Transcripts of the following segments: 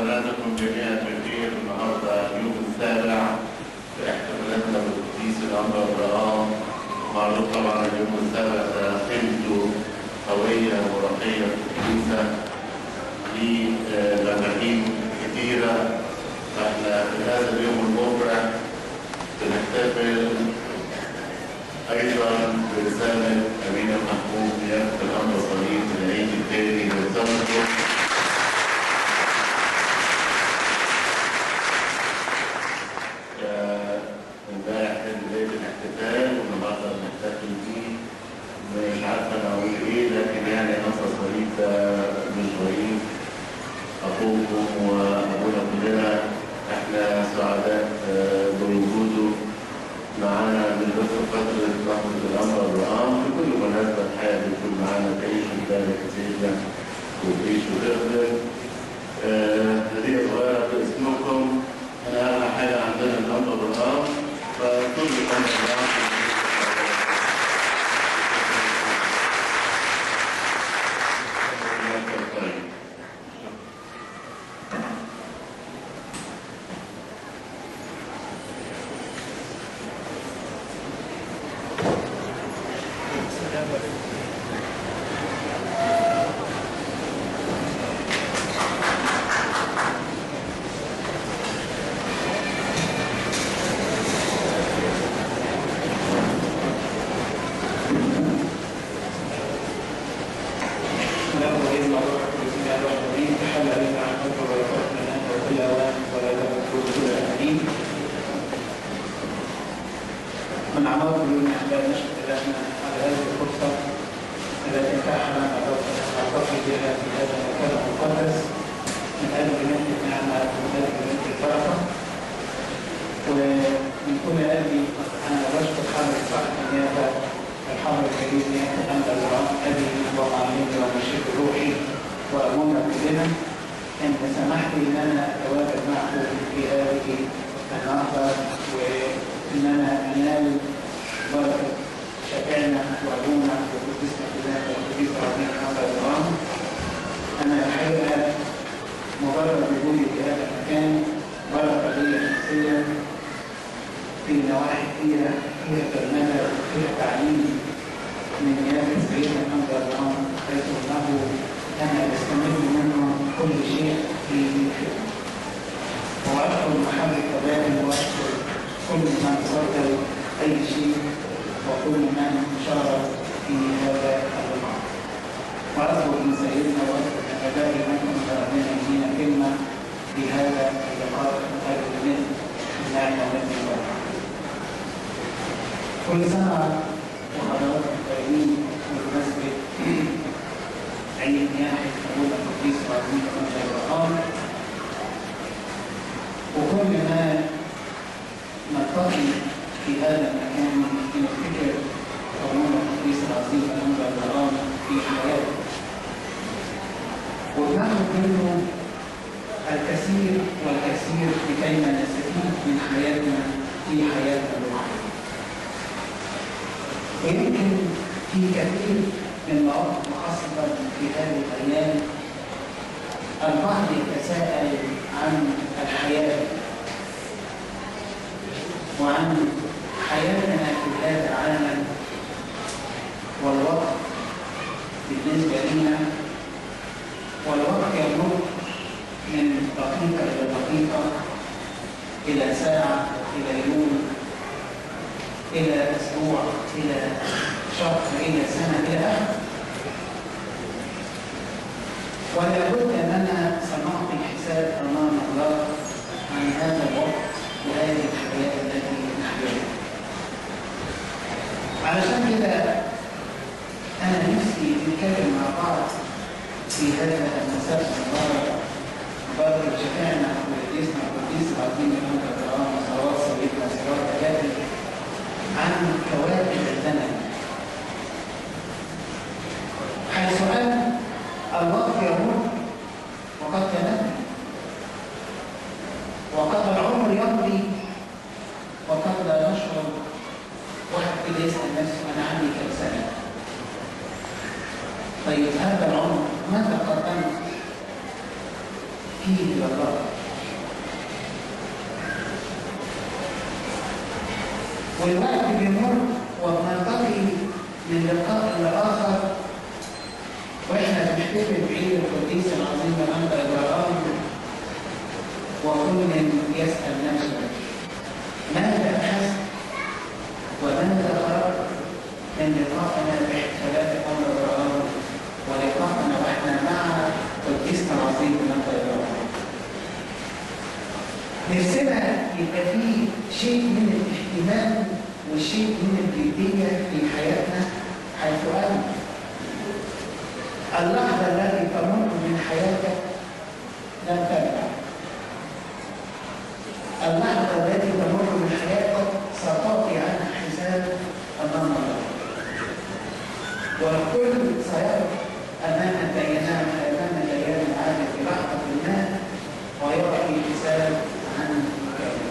حضراتكم جميعا بخير النهارده اليوم السابع في احتفالاتنا بالقديس الأنبا إبراهام معروف طبعا اليوم السابع ده قيمته قوية ورقية في الكنيسة لمفاهيم كثيرة فاحنا في هذا اليوم المفرح بنحتفل أيضا برسالة أمين المحبوب نيابة الأمر صليب العيد الثاني للزمن امبارح كان بداية الاحتفال والنهارده بنحتفل بيه مش عارفة أنا أقول إيه لكن يعني نصر صليب ده مش ضعيف أخوكم وأبونا كلنا إحنا سعداء بوجوده معانا مش بس في فترة رحمة الأمر والرام في كل مناسبة الحياة بيكون معانا تعيش وتبارك سيدنا وتعيش وتخدم هدية صغيرة باسمكم أنا أهم حاجة عندنا الأمر والرام فكل سنة والرام من عمار من أحباب نشهد لنا على هذه الفرصة التي أتاحنا نعتقد بها في هذا المكان المقدس من أجل منك النعمة ومن أجل منك البركة ومن كل قلبي أنا بشكر حضرة صاحب النيابة الحضر الكريم نيابة أنت الرام أبي ومعلمي ومشيخ روحي وأمونا كلنا أن سمحت لي أن أنا أتواجد معكم في هذه النهضة وإن أنا أنال بركة شفعنا وأبونا وقدسنا كلنا وقدس ربنا هذا الرام أنا الحقيقة مجرد وجودي في هذا المكان بركة لي شخصيا في نواحي كثيرة فيها برنامج وفيها تعليم من نيابة سيدنا محمد الرام حيث أنه أنا أستمد منه كل شيء في الخدمة وأشكر محمد كذلك وأشكر كل من صدر أي شيء وكل من شارك في هذا اللقاء وأطلب من سيدنا وأطلب من أبائي منكم ربنا يدينا كلمة في هذا اللقاء أجل من النعمة والتي والبركة كل سنة وحضراتكم طيبين بمناسبة عيد نياحة أبونا القديس العظيم أنت الرقام وكل ما نلتقي في هذا المكان نفتكر أبونا القديس العظيم أنت الرقام في حياته وناخذ منه الكثير والكثير لكي ما نستفيد من حياتنا في حياتنا الروحية ويمكن في كثير من مواقف وخاصة في هذه الأيام البعض يتساءل عن الحياة وعن حياتنا في هذا العالم والوقت بالنسبة لنا والوقت يمر من دقيقة إلى دقيقة إلى ساعة إلى يوم إلى أسبوع إلى شهر إلى سنة إلى آخر ولا بد أننا سنعطي حساب أمام الله عن هذا الوقت وهذه الحياة التي نحياها علشان كده أنا نفسي نتكلم مع بعض في هذا المساء المبارك مبارك شفعنا وقديسنا وقديس العظيم من الكرام وصلوات سيدنا صلوات ثلاثة عن كواكب الزمن حيث أن الوقت يمر وقد تنفذ وقد العمر يمضي وقد لا نشعر واحد كده يسأل نفسه أنا عندي كم سنة طيب هذا العمر ماذا قدمت فيه إلى الله والوقت بيمر وبنلتقي من لقاء لآخر واحنا بنحتفل بعيد القديس العظيم الأنبا إبراهيم وكل يسأل نفسه ماذا أخذت وماذا خرج من لقائنا باحتفالات الأمر إبراهيم ولقائنا واحنا مع قديسنا العظيم الأنبا إبراهيم نفسنا يبقى فيه شيء من الاهتمام وشيء من الجدية في حياتنا حيث أن اللحظة التي تمر من حياتك لن ترجع اللحظة التي تمر من حياتك ستعطي عنها حساب أمام الله والكل سيقف أمام الدينان أمام الديان العادل في لحظة ما ويعطي حساب عن كلامه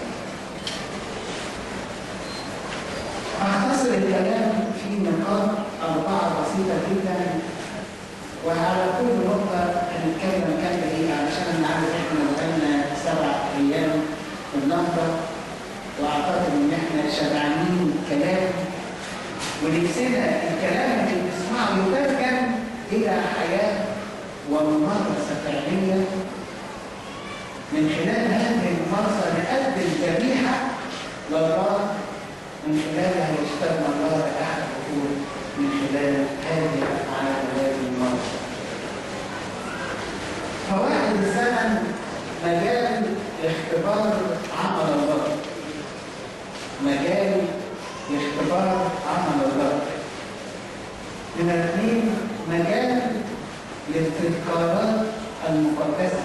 أختصر الكلام في نقاط أربعة بسيطة جدا وعلى كل نقطة هنتكلم كام دقيقة علشان نعرف إحنا بقالنا سبع أيام في النهضة وأعتقد إن إحنا شبعانين كلام ونفسنا الكلام اللي بنسمعه يترجم إلى حياة وممارسة فعلية من خلال هذه الممارسة نقدم ذبيحة لله من خلالها يشتغل الله أحد الأمور من خلال هذه الأفعال وهذه الممارسة. فواحد الزمن مجال اختبار عمل الله. مجال اختبار عمل الله. من اثنين مجال للتذكارات المقدسة.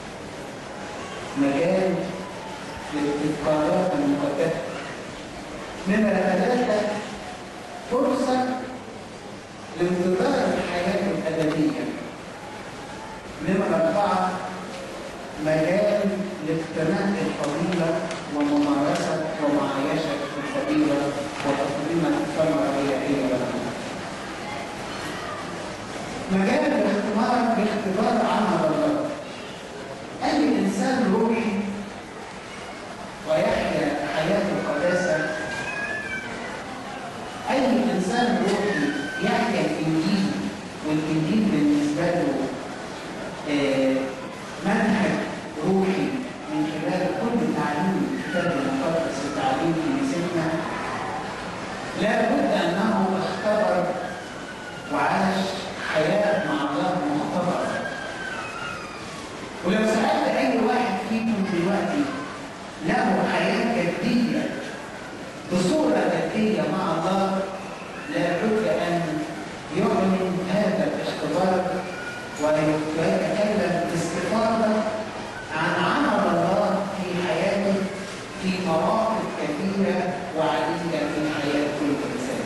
مجال للتذكارات المقدسة. نمرة ثلاثة فرصة لانتظار الحياة الأبدية. نمرة أربعة مجال لاقتناء الفضيلة وممارسة ومعايشة الفضيلة وتقديم الثمرة الإلهية لنا. مجال الاختبار باختبار عمل الله. أي إنسان روحي ويحيا حياة القداسة أي إنسان روحي يحيا الإنجيل والإنجيل بالنسبة له آه منهج روحي من خلال كل تعليم الكتاب المقدس وتعليم كنيستنا لابد أنه اختبر وعاش حياة مع الله مختبرة ولو سألت أي واحد فيكم دلوقتي له حياة جدية بصورة جدية مع الله لابد أن يعلن هذا الاختبار ويتكلم باستفاضة عن عمل الله في حياته في مواقف كثيرة وعديدة في حياة كل إنسان.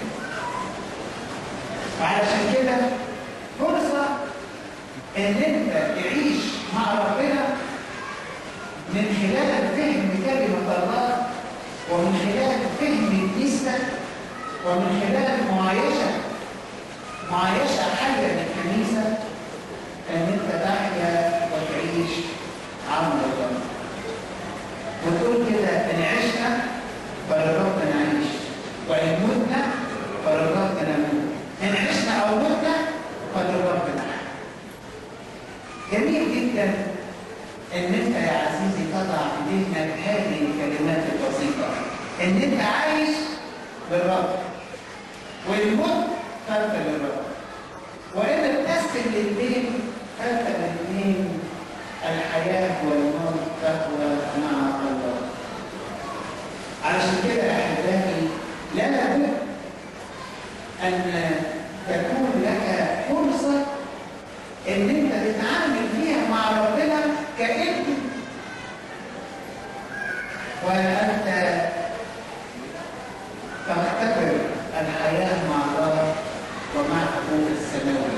وعلشان كده فرصة إن أنت تعيش مع ربنا من خلال فهم كلمة الله ومن خلال فهم النسبة ومن خلال معايشة معايشة حية للكنيسة أن أنت تحيا وتعيش عمل الله. وتقول كده إن عشنا فلربنا نعيش وإن متنا فلربنا نموت. إن عشنا أو متنا فلربنا نحيا. جميل جدا ان انت يا عزيزي تضع في ذهنك هذه الكلمات البسيطه ان انت عايش للرب والموت فانت للرب وان ابتسم للاثنين فانت الاثنين الحياه والموت فهو مع الله علشان كده يا احبائي لا بد ان تكون لك فرصه ان انت تتعامل فيها مع ربنا كابن وانت تختبر الحياه مع الله ومع ابوك السماوي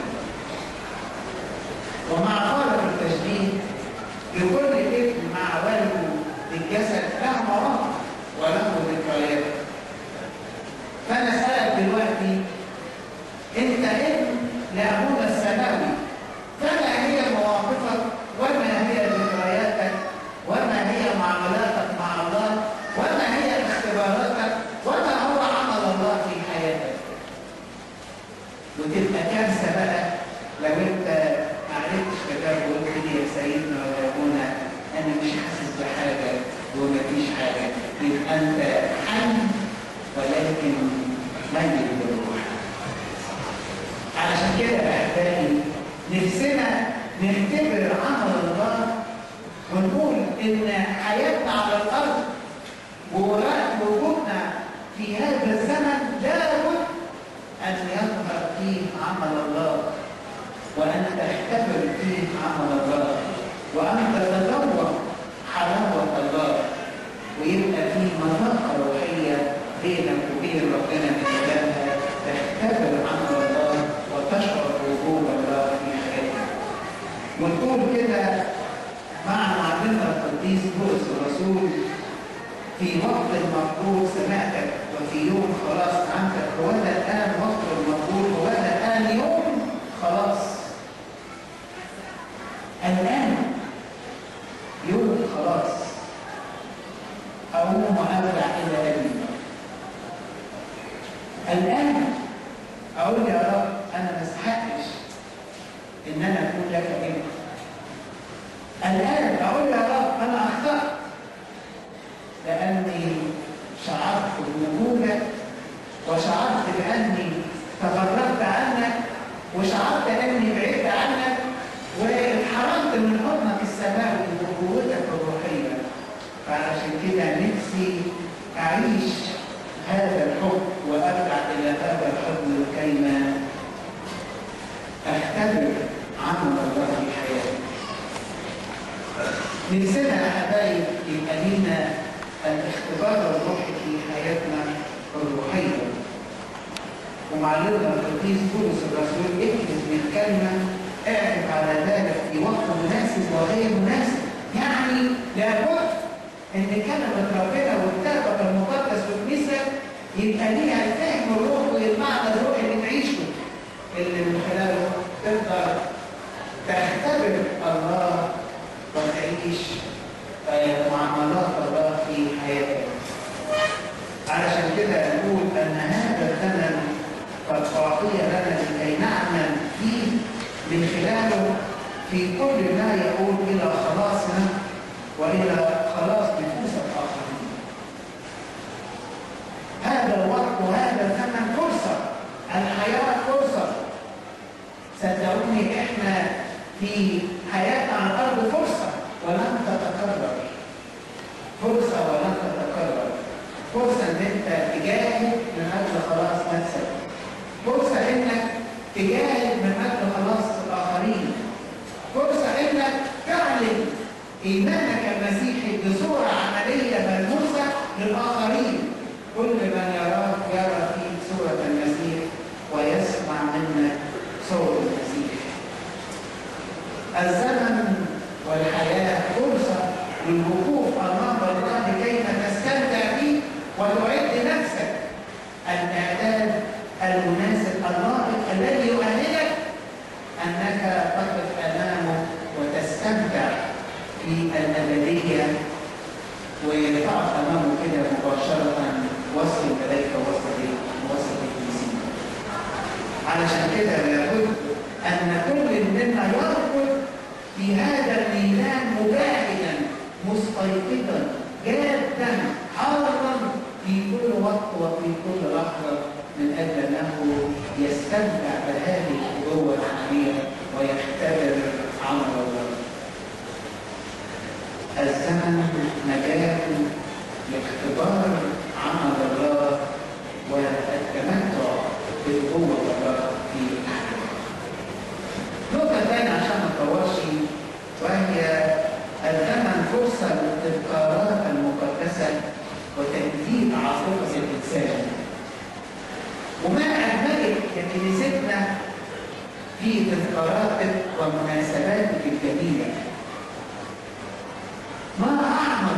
ومع فارق التشبيه لكل ابن مع والده الجسد له مواقف وله ذكريات فانا اسالك دلوقتي انت ابن لابونا السماوي فما هي مواقفك وما هي ذكرياتك نختبر عمل الله ونقول ان حياتنا على الارض ووجودنا في هذا الزمن لابد ان يظهر فيه عمل الله وان تختبر فيه عمل الله وان تتذوق حلاوه الله ويبقى فيه مذاقه روحيه بينك وبين ربنا من خلالها تختبر عمل الله وتشعر بوجود الله في حياتك ونقول كده مع معلمنا القديس بولس الرسول في وقت المقبول سمعتك وفي يوم خلاص عنك هو ده الان وقت المقبول هو ده الان يوم خلاص الان يوم خلاص اقوم وارجع الى ابي الان اقول يا رب انا ما استحقش ان انا اكون لك ابن الان اقول يا رب انا اخطات لاني شعرت بوجودك وشعرت باني تفرقت عنك وشعرت اني بعدت عنك واتحرمت من حضنك السماوي وقوتك الروحيه فعشان كده نفسي اعيش هذا الحب وارجع الى هذا الحضن كيما اختبر عمل الله في حياتي نفسنا يا حبايب يبقى لينا الاختبار الروحي في حياتنا الروحيه ومعلمنا القديس بولس الرسول اكتب من كلمه اعرف على ذلك في وقت مناسب وغير مناسب يعني لابد ان كلمه ربنا والكتاب المقدس والكنيسه يبقى ليها الفهم الروحي والمعنى الروحي اللي تعيشه اللي من خلاله تقدر تختبر الله وتعيش معاملات الله في حياتك علشان كده نقول ان هذا الثمن قد اعطي لنا لكي نعمل فيه من خلاله في كل ما يقول الى خلاصنا والى خلاص نفوس الاخرين هذا الوقت وهذا الثمن فرصه الحياه فرصه صدقوني احنا في حياتنا على الارض فرصه ولن تتكرر فرصه ولن تتكرر فرصه ان انت تجاهد من اجل خلاص نفسك فرصه انك تجاهد من اجل خلاص الاخرين فرصه انك تعلن ايمانك المسيحي بصوره عمليه ملموسه للاخرين كل من يراك يرى فيك صوره المسيح ويسمع منك صوت المسيح الزمن والحياة فرصة للوقوف أمام الله كيف تستمتع به وتعد نفسك الإعداد المناسب اللائق الذي يؤهلك أنك تقف أمامه وتستمتع في الأبدية وتقف أمامه كده مباشرة وسط الملائكة وسط وسط الكنيسين علشان كده لابد أن كل منا يركض في هذا الميلان مجاهدا مستيقظا جادا حارا في كل وقت وفي كل لحظة من أجل أنه يستمتع بهذه القوة العالية ويختبر عمل الله. الزمن مجال لاختبار عمل الله والتمتع بقوة الله في الحياة. نقطة ثانية عشان ما اطولش وهي الزمن فرصة للتذكارات المقدسة وتجديد عاطفة الإنسان. وما أجملك يا كنيستنا في تذكاراتك ومناسباتك الجميلة. ما أعمق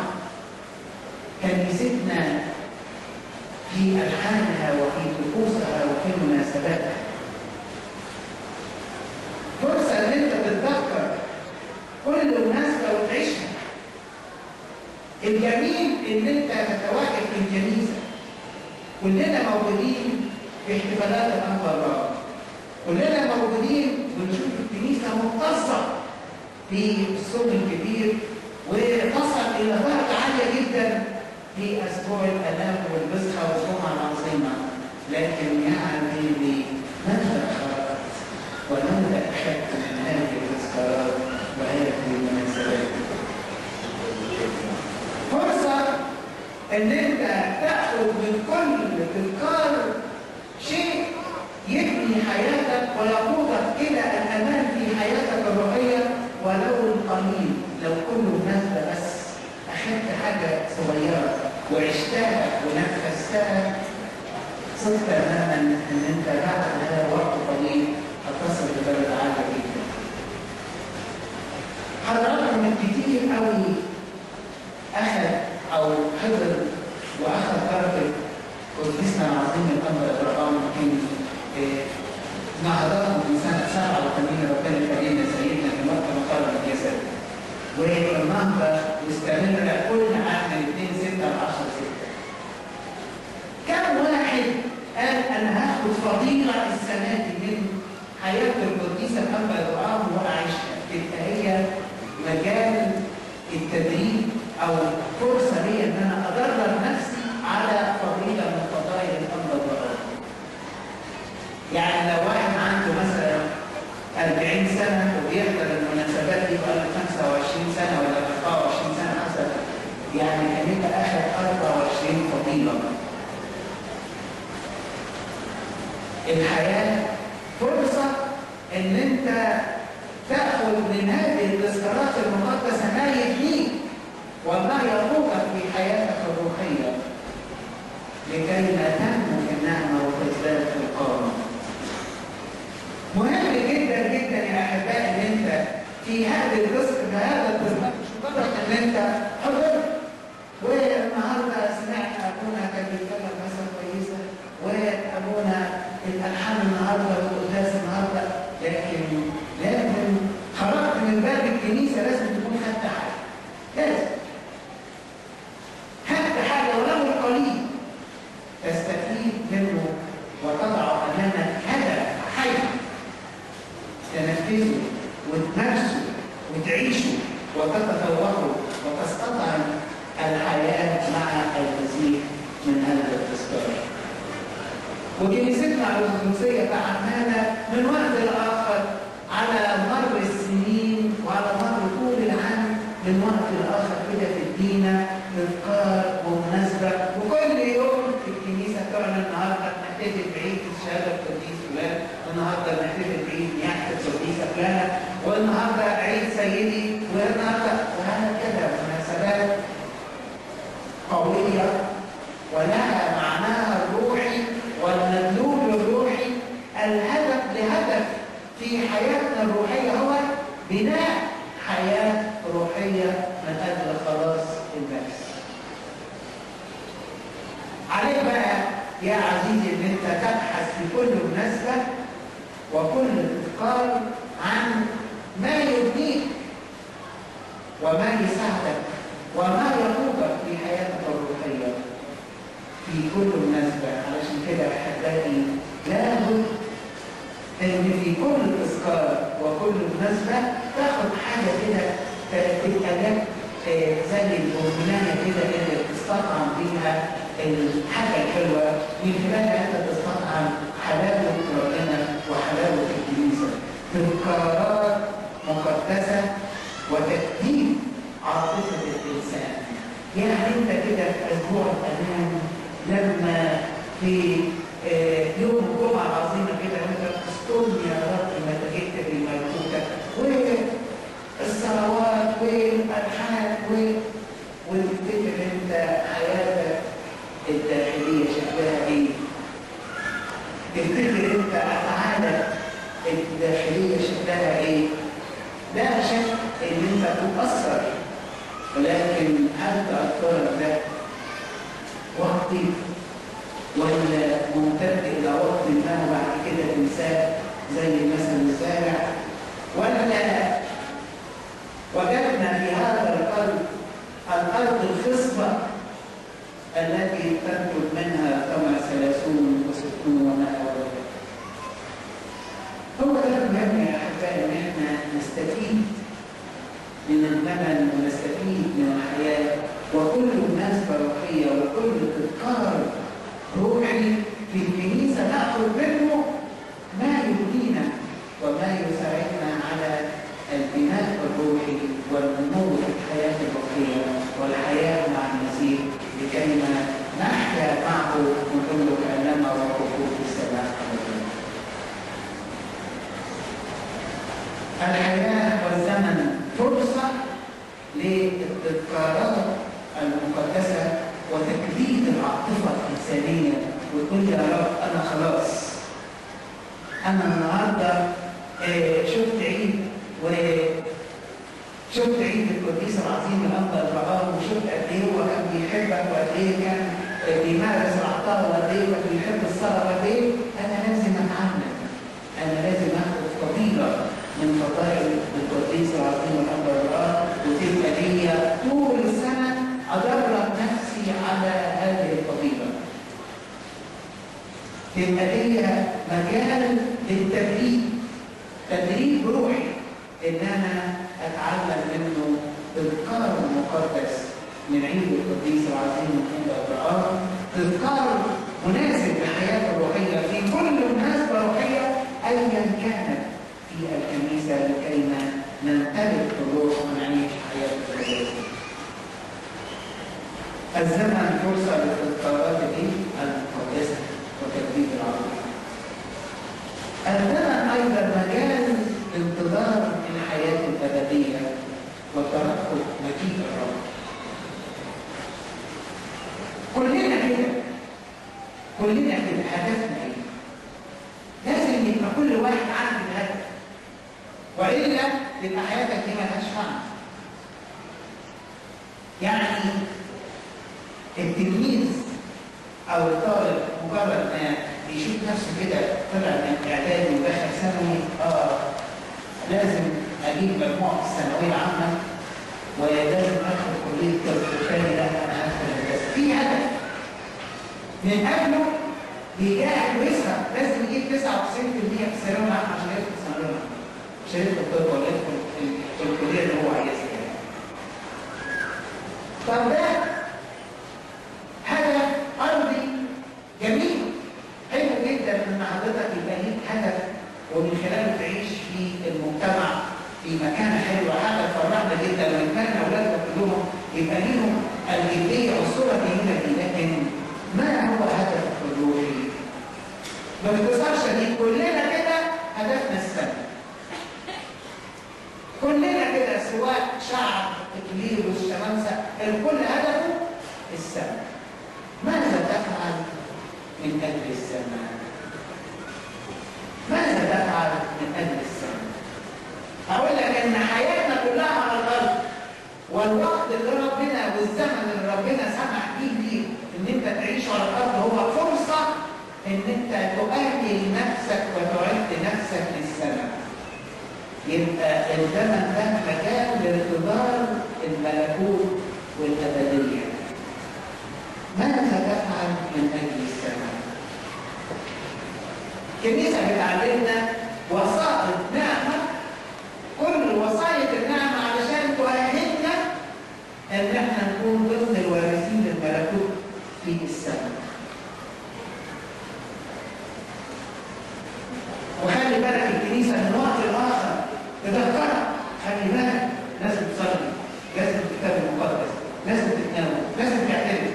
كنيستنا في ألحانها وفي طقوسها وفي مناسباتها. فرصة إن أنت تتذكر كل مناسبة وتعيشها. الجميل إن أنت تتواجد في الكنيسة. كلنا موجودين في احتفالات الأنبار كلنا موجودين بنشوف الكنيسة متصة في الصوم الكبير وتصل إلى درجة عالية جدا في أسبوع الآلام والبسخة والجمعة العظيمة لكن يا عزيزي ماذا خرجت وماذا أخذت من هذه التذكارات ان انت تاخذ من كل تذكار شيء يبني حياتك ويقودك الى الامام في حياتك الروحيه ولو القليل لو كله مناسبه بس اخذت حاجه صغيره وعشتها ونفذتها صدق تماما ان انت بعد هذا وقت طويل هتصل لبلد عالي جدا. حضراتكم من كتير قوي اخذ او حضر واخذ بركه قدسنا العظيم الامر ابراهام كان نهضته من سنه 87 ربنا يخلينا سيدنا في وقت مقام الجسد والنهضه مستمره كل عام من 2 6 ل 10 6 كم واحد قال انا هاخد فضيله السنه دي من حياه القديسه الانبا ابراهام واعيشها تبقى هي مجال التدريب او فرصه لي ان انا ادرب نفسي على فضيله من فضائل الانبا ابراهام يعني لو واحد عنده مثلا 40 سنه وبيحضر المناسبات دي بقى 25 سنه ولا 24 سنه حسب يعني كان يبقى اخر 24 فضيله الحياة فرصة ان انت تأخذ من هذه التذكارات المقدسة ما يبنيك وما يقودك في حياتك الروحية لكي لا تنمو في النعمة وتزداد في القامة. مهم جدا جدا يا احبائي ان انت في هذه القسم في هذا التذكار مش مجرد ان انت حضرت والنهارده سمعت ابونا كان بيتكلم مثلا كويسه وابونا الالحان النهارده والقداس النهارده لكن لازم خرجت من باب الكنيسه لازم تكون خدت حاجه لازم خدت حاجه ولو القليل تستفيد منه وتضع امامك هدف حي تنفذه وتمارسه وتعيشه وتتذوقه وتستطعم الحياه مع المسيح من هذا التذكار وكنيستنا الأرثوذكسية تعاملنا من وقت لآخر على مر السنين وعلى مر طول العام من وقت لآخر كده تدينا تذكار ومناسبة وكل يوم في الكنيسة تعلن النهارده بنحتفل بعيد الشهادة القديس فلان والنهارده بنحتفل بعيد نياحة القديسة فلانة والنهارده عيد سيدي والنهارده وهكذا مناسبات قوية ولها معناها الروحي والمدلول الروحي الهدف لهدف في حياتنا الروحية هو بناء حياة روحية من أجل خلاص النفس عليك بقى يا عزيزي ان انت تبحث في كل مناسبة وكل اذكار عن ما يبنيك وما يساعدك وما يقودك في حياتك الروحيه في كل مناسبة علشان كده أحبائي لابد إن في كل تذكار وكل مناسبة تاخد حاجة كده تبقى لك زي الهرمونية كده اللي تستطعم بيها الحاجة الحلوة من خلالها أنت تستطعم حلاوة ربنا وحلاوة الكنيسة تذكارات مقدسة وتكتيب عاطفة الإنسان يعني أنت كده في أسبوع الأمان لما في يوم الجمعة العظيمة كده وانت تستني يا رب متى جئت بملكوتك والصلوات والألحان وتفتكر انت حياتك الداخلية شكلها ايه؟ تفتكر انت أفعالك الداخلية شكلها ايه؟ لا شك ان انت تتأثر ولكن هل تأثرك ده وقتي ولا ممتد الى وقت ما وبعد كده تنساه زي مثلا الزارع ولا وجدنا في هذا القلب الارض الخصبه التي تنتج منها ثمر ثلاثون وستون وما هو ده المهم يا احبائي ان احنا نستفيد من الملل ونستفيد من الحياه وكل مناسبة روحية وكل تذكار روحي في الكنيسة نأخذ منه ما يبنينا وما يساعدنا على البناء الروحي والنمو في الحياة الروحية والحياة مع المسيح لكي ما فرصة للتذكارات المقدسة وتكبيد العاطفة الإنسانية وتقول يا رب أنا خلاص أنا النهاردة آه، شفت عيد وشفت عيد القديس العظيم الأنبا الرعام وشفت قد إيه هو كان بيحبك وقد إيه كان آه، بيمارس العطاء وقد إيه كان بيحب الصلاة وقد إيه أنا لازم أتعلم أنا لازم آخد فضيلة من فضائل القديس العظيم الأنبا الرعام وتبقى ليا طول السنة أدرب نفسي على هذه الفضيلة تبقى ليا مجال للتدريب تدريب روحي ان انا اتعلم منه تذكار مقدس من عيد القديس العظيم عند ابراهام تذكار مناسب لحياته الروحيه في كل مناسبه روحيه ايا كانت في الكنيسه لكيما نمتلك الروح ونعيش حياه الروحيه الزمن فرصه للتذكارات دي المقدسه وتجديد العقل الزمن ايضا مجال انتظار الحياه الابديه وترقب مجيء الرب كلنا كده كلنا كده هدفنا ايه لازم يبقى كل واحد عنده الهدف والا تبقى حياتك دي ملهاش معنى يعني التلميذ او الطالب مجرد ما بيشوف نفسه كده طلع من اعدادي ودخل ثانوي اه لازم اجيب مجموع في الثانويه العامه ولازم ادخل كليه طب وبالتالي لا انا هدخل هندسه في هدف من اجله بيجاهد ويسعى لازم يجيب 99% في الثانويه العامه عشان يدخل الثانويه العامه عشان يدخل الطب ولا يدخل ال- الكليه اللي هو عايزها يعني. طب ده هدف ارضي جميل حلو جدا ان حضرتك يبقى ليك هدف ومن خلاله تعيش في المجتمع في مكانه حلوه حاجه تفرحنا جدا ويتمنى اولادنا كلهم يبقى ليهم الجديه والصوره الجميله دي لكن ما هو هدفك الروحي؟ باختصار شديد كلنا كده هدفنا السنه كلنا كده سواء شعب كبير والشمامسه الكل هدفه السماء ماذا تفعل من اجل السماء ماذا تفعل من اجل السماء هقول لك ان حياتنا كلها على الارض والوقت اللي ربنا والزمن اللي ربنا سمح بيه ليك ان انت تعيش على الارض هو فرصه ان انت تؤهل نفسك وتعد نفسك للسماء يبقى الزمن ده مكان لانتظار الملكوت والابديه ماذا تفعل من اجل السماء الكنيسه بتعلمنا وسائط نعمه كل وسائط النعمه علشان تؤهلنا ان احنا نكون ضمن الوارثين للملكوت في السماء وخلي بالك الكنيسه من وقت لاخر تذكرك خلي بالك لازم تصلي لازم الكتاب المقدس لازم تتناول لازم تعترف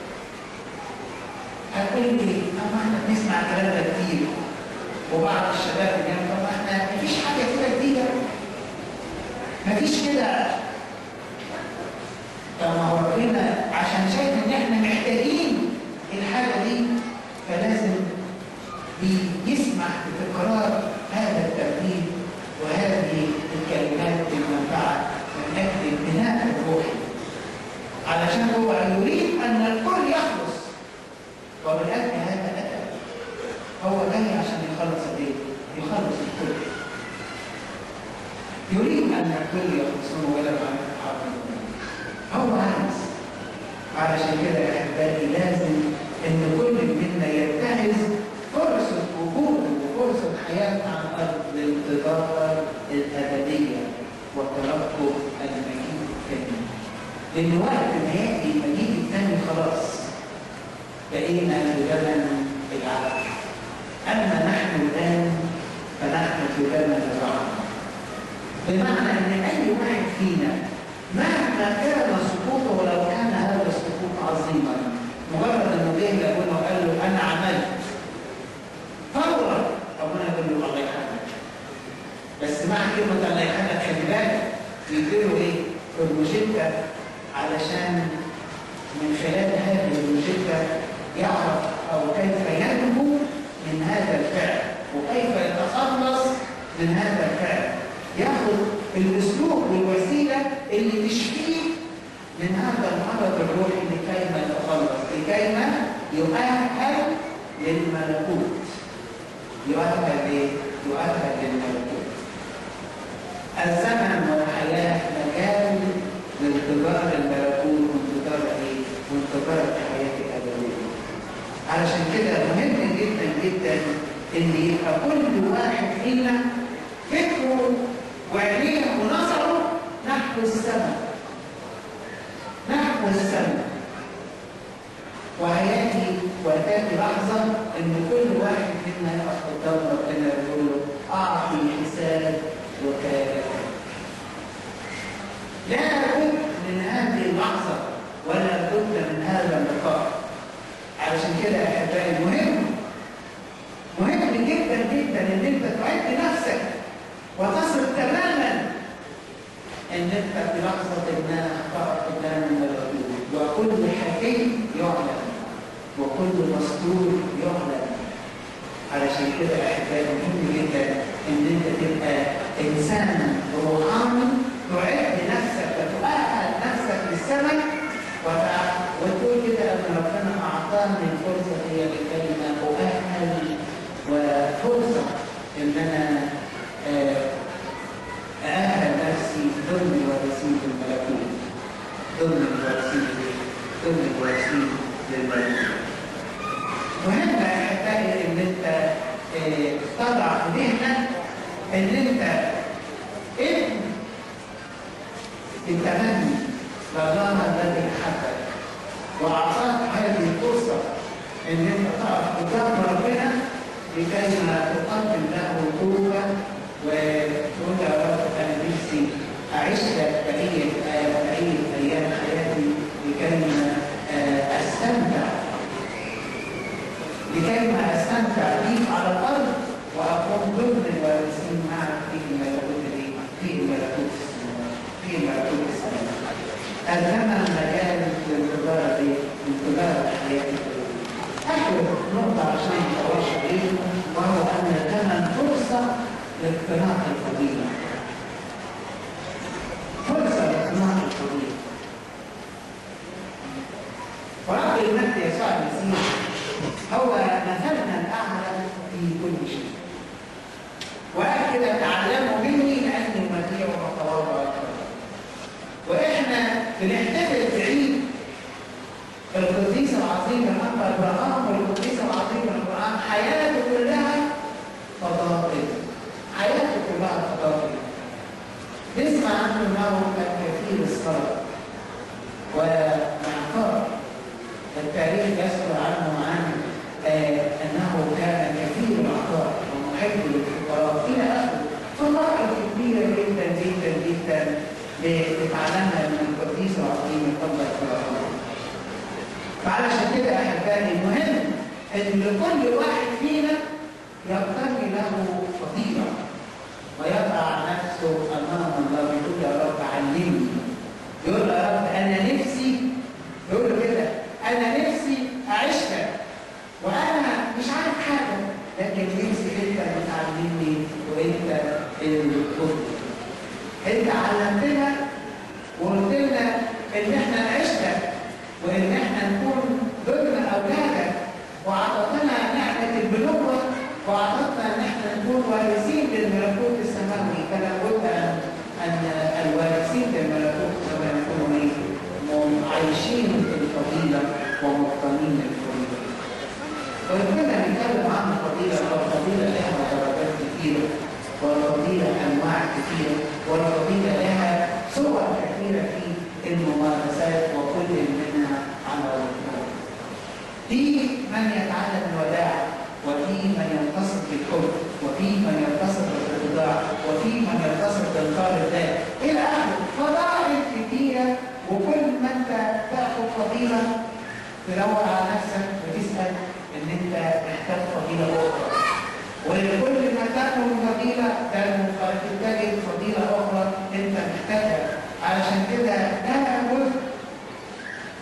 هتقول لي طب ما احنا بنسمع الكلام ده كتير وبعض الشباب اللي يعني طب ما احنا مفيش حاجه كده جديده مفيش كده طب ما هو ربنا عشان شايف ان احنا محتاجين الحاجه دي فلازم بيسمح بتكرار هذا الترتيب وهذه الكلمات المنفعه من اجل البناء الروحي علشان هو يريد ان الكل يخلص ومن اجل هذا اتى هو جاي عشان يخلص الايه؟ يخلص الكل يريد ان الكل يخلصون ولا معرفه الحق هو عايز علشان كده يا احبائي لازم ان كل منا ينتهز فرصه وجوده وفرصه حياه على الارض لانتظار الابديه وترقب المجيء الثاني لان وقت ما ياتي المجيء الثاني خلاص بقينا في زمن العبث اما نحن الان فنحن في زمن الرحمه بمعنى ان اي واحد فينا مهما كان سقوطه ولو كان هذا السقوط عظيما مجرد انه جه لابونا وقال له انا عملت فورا ربنا يقول له الله يرحمك بس مع كلمه الله يرحمك خلي بالك يديله ايه؟ بروجيكتا علشان من خلال هذه البروجيكتا يعرف او كيف ينجو من هذا الفعل وكيف يتخلص من هذا الفعل ياخذ الاسلوب والوسيله اللي تشفيه من هذا المرض الروحي لكي ما يتخلص لكي ما يؤهل للملكوت يؤهل ايه؟ يؤهل للملكوت الزمن والحياه مجال لانتظار الملكوت وانتظار ايه؟ وانتظار الحياه الابديه علشان كده مهم جدا جدا ان يبقى كل واحد فينا فكره وعينيه ونظره نحو السماء نحو السماء وهياتي وتاتي لحظه ان كل واحد منا يقف قدام ربنا يقول له اعطي حساب وكاله لا بد من هذه اللحظه ولا بد من هذا اللقاء علشان كده يا احبائي مهم مهم جدا جدا ان انت تعد نفسك وتصل تماما ان انت في لحظه ما تقف قدام الملكوت وكل حكيم يعلم وكل مستور يعلم علشان كده يا احبائي مهم جدا ان انت تبقى انسان روحاني تعد نفسك وتؤهل نفسك للسماء وتقول كده ان ربنا اعطاني الفرصه هي لكي ما اؤهل وفرصه ان انا أأهل نفسي ضمن الوارثين للملكوت ضمن الوارثين ضمن الوارثين للملكوت مهم يا احبائي ان انت تضع في ذهنك ان انت ابن التمني لله الذي احبك واعطاك هذه الفرصه ان انت تقف قدام ربنا لكي ما تقدم له توبه وتقول يا رب انا نفسي اعيش لك بقيه بقيه ايام حياتي لكي ما استمتع لكي ما استمتع بيك على الارض واكون ضمن الوارثين معك في ملكوت في ملكوت السماوات في ملكوت السماوات الزمن مجال لانتظار ايه؟ انتظار الحياه اخر نقطه عشان ما نطولش عليكم وهو ان الزمن فرصه لاقتناع الفضيله فرصه لاقتناع الفضيله ورب المجد يسوع المسيح هو مثلنا الاعلى في كل شيء وقال كده تعلموا مني لاني مذيع ومتواضع واحنا بنحتفل بعيد القديس العظيم الأنبا إبراهام والقديس العظيم القرآن حياته كلها فضائل حياته كلها فضائل نسمع عنه أنه كان كثير الصلاة ومعطاء التاريخ يذكر عنه عن آه أنه كان كثير العطاء ومحب للفقراء إلى آخره فضائل كبيرة جدا جدا جدا بتتعلمها من القديس العظيم الأنبا إبراهام فعلشان كده يا احبائي المهم ان لكل واحد فينا يقتني له فضيله ويضع نفسه امام الله ويقول يا رب علمني يقول يا رب انا نفسي يقول له كده انا نفسي اعيش لك وانا مش عارف حاجه لكن نفسي انت اللي تعلمني وانت اللي تفضل انت علمتنا وقلت لنا ان احنا نعيش لك وان احنا نكون ضمن اولادك واعطتنا نعمه البلوغه واعطتنا ان احنا نكون وارثين للملكوت السماوي فلا بد ان ان الوارثين للملكوت السماوي يكونوا عايشين الفضيله ومقتنين الفضيله. ولكنا نتكلم عن الفضيله فالفضيله لها درجات كثيره والفضيله انواع كثيره والفضيله لها صور كثيره في الممارسات وكل منها على الوجود. في من يتعلم الوداع وفي من ينتصر بالحب وفي من ينتصر بالاتضاع وفي من ينتصر بالقار الذات الى اخره فضائل كثيره وكل ما انت تاخذ فضيله تدور على نفسك وتسال ان انت محتاج فضيله اخرى ولكل ما تاخذ فضيله تجد فضيله اخرى انت محتاجها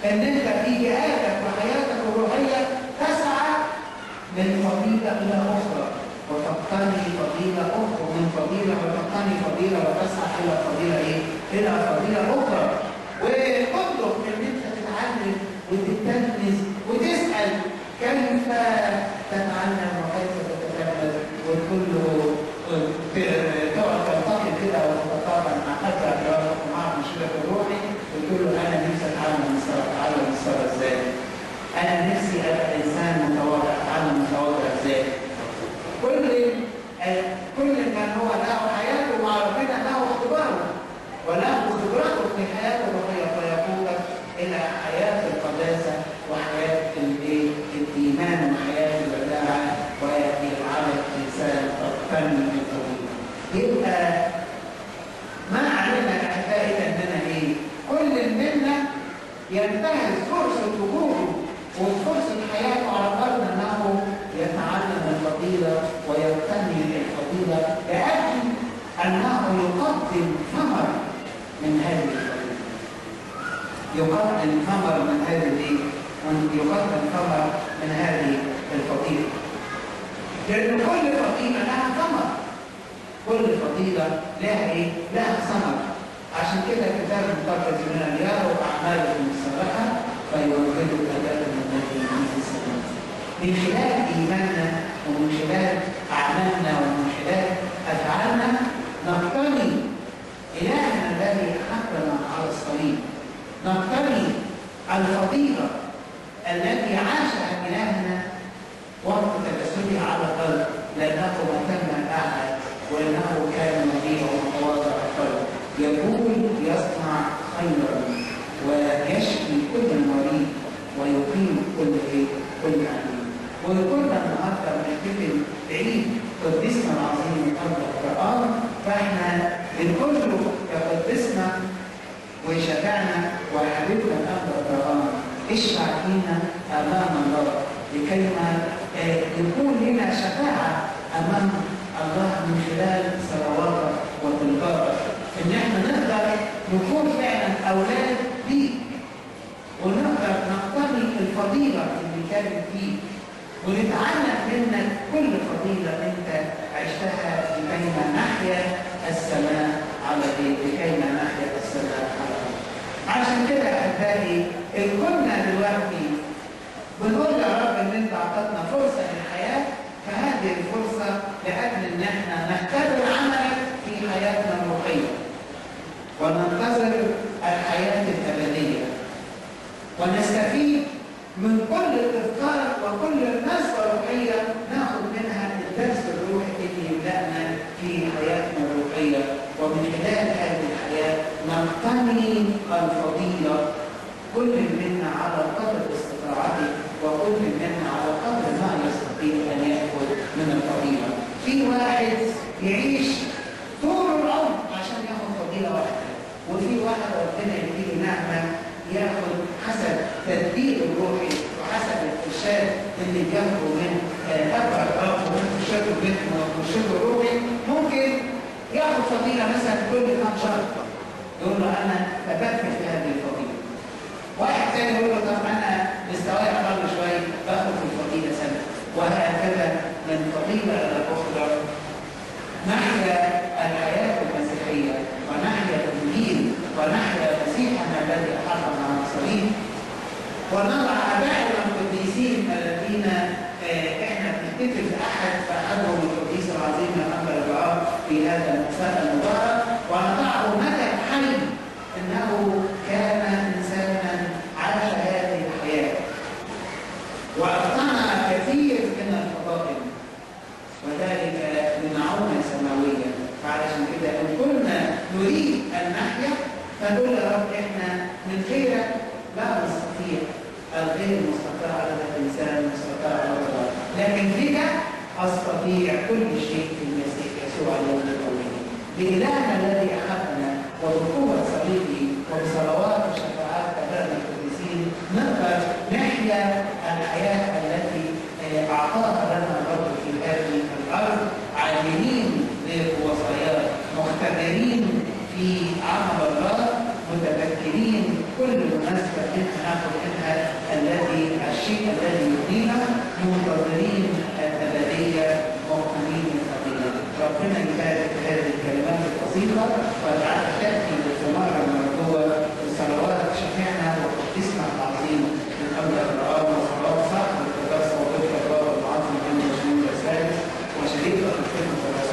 ان انت في جهادك وحياتك الروحيه تسعى من فضيله الى اخرى وتقتني فضيله اخرى ومن فضيله وتقتني فضيله وتسعى الى فضيله ايه؟ الى فضيله اخرى وتطلب ان انت تتعلم وتتلمذ وتسال كيف تتعلم وكيف تتلمذ وتقول له تقعد تلتقي كده وتتقابل مع حد يعرف معاه مشكله الروحي وتقول له انا نفسي اتعلم الصلاه اتعلم الصلاه ازاي؟ انا نفسي ابقى انسان متواضع اتعلم متواضع ازاي؟ كل آه، كل من هو له حياته مع ربنا له اختباره وله خبرته في حياته الروحيه فيقودك الى حياه القداسه وحياه الايه؟ الايمان وحياه الوداعه ويجعلك انسان فن الفضيله. يبقى ما علينا احبائي اننا ايه؟ كل منا ينتهز فرصه وجوده وفرصه حياته على الارض انه يتعلم الفضيله ويقتني الفضيله لاجل انه يقدم ثمر من هذه الفضيله. يقدم ثمر من هذه الايه؟ من يقدم ثمر من هذه الفضيله. لأن كل فضيلة لها ثمر. كل فضيلة لها إيه؟ لها ثمر. عشان كده الكتاب المقدس يقول لنا يروا أعمالكم الصالحة فيوجدوا أداءكم التي في السماء. من خلال إيماننا ومن خلال أعمالنا ومن خلال أفعالنا نقتني إلهنا الذي أحبنا على الصليب. نقتني الفضيلة التي عاشها إلهنا وقت تجسده على القلب لأنه ما كان أحد وأنه كان مبيع ومتواضع القلب يقول يصنع خيرا ويشفي كل مريض ويقيم كل ايه؟ كل عليم ويقولنا النهارده بنحتفل بعيد قديسنا العظيم قبل القرآن فاحنا بنقول له يا قدسنا وشفعنا وحبيبنا قبل القرآن اشفع فينا امام الله لكيما يكون لنا شفاعة أمام الله من خلال صلواتك وتلقائك إن إحنا نقدر نكون فعلا أولاد ليك ونقدر نقتني الفضيلة اللي كانت فيك ونتعلم منك كل فضيلة أنت عشتها لكيما نحيا السماء على إيه؟ لكيما نحيا السماء على الأرض. عشان كده أحبائي إن كنا دلوقتي بنقول يا رب ان انت اعطتنا فرصه للحياه فهذه الفرصه لاجل ان احنا نختبر عملك في حياتنا الروحيه وننتظر الحياه الابديه ونستفيد من كل الافكار وكل النسبه الروحيه ناخذ منها الدرس الروحي اللي يملانا في حياتنا الروحيه ومن خلال هذه الحياه نقتني الفضيله كل منا على قدر استطاعته وكل منا على قدر ما يستطيع ان ياخذ من الفضيله. في واحد يعيش طول العمر عشان ياخذ فضيله واحده، وفي واحد ربنا يديله نعمه ياخذ حسب تدبير الروحي وحسب الارشاد اللي بياخده من ابع الاب ومن ارشاده من مرشده الروحي ممكن ياخذ فضيله مثلا كل كام شهر يقول له انا ثبت في هذه الفضيله. واحد تاني يقول له طب انا مستواي اقل شويه باخد في الفضيله سنه وهكذا من فضيله الى اخرى نحيا الحياه المسيحيه ونحيا الانجيل ونحيا مسيحنا الذي احرم على الصليب ونضع ابائنا القديسين الذين آه، احنا بنحتفل باحد فاحدهم القديس العظيم محمد الرعاة في هذا المساء المبارك ونضعه مثل حي انه كان انسانا عاش هذه الحياه واقتنع كثير من الفضائل وذلك بمعونه سماويه فعلشان كده ان كنا نريد ان نحيا فنقول يا رب احنا من غيرك لا نستطيع الغير مستطاع على الانسان مستطاع على الله لكن بك استطيع كل شيء في المسيح يسوع يوم القيامه بإلهنا الذي أحبنا وبقوة صليبه وبصلوات وشفاعات أبائنا القديسين نقدر نحيا الحياة التي آه، أعطاها لنا الرب في هذه الأرض عاملين بوصاياه مختبرين في عمل الله متذكرين كل مناسبة إن ناخذ الشيء الذي يبنينا منتظرين الأبدية موقنين الأبدية ربنا يبارك هذه الكلمات البسيطة وجعلها تأتي بالثمار المرجوة بصلوات شفيعنا وقدسنا العظيم من أول القرآن وصلوات صاحب القداسة وذكر الله العظيم من مجنون الثالث وشريك الخدمة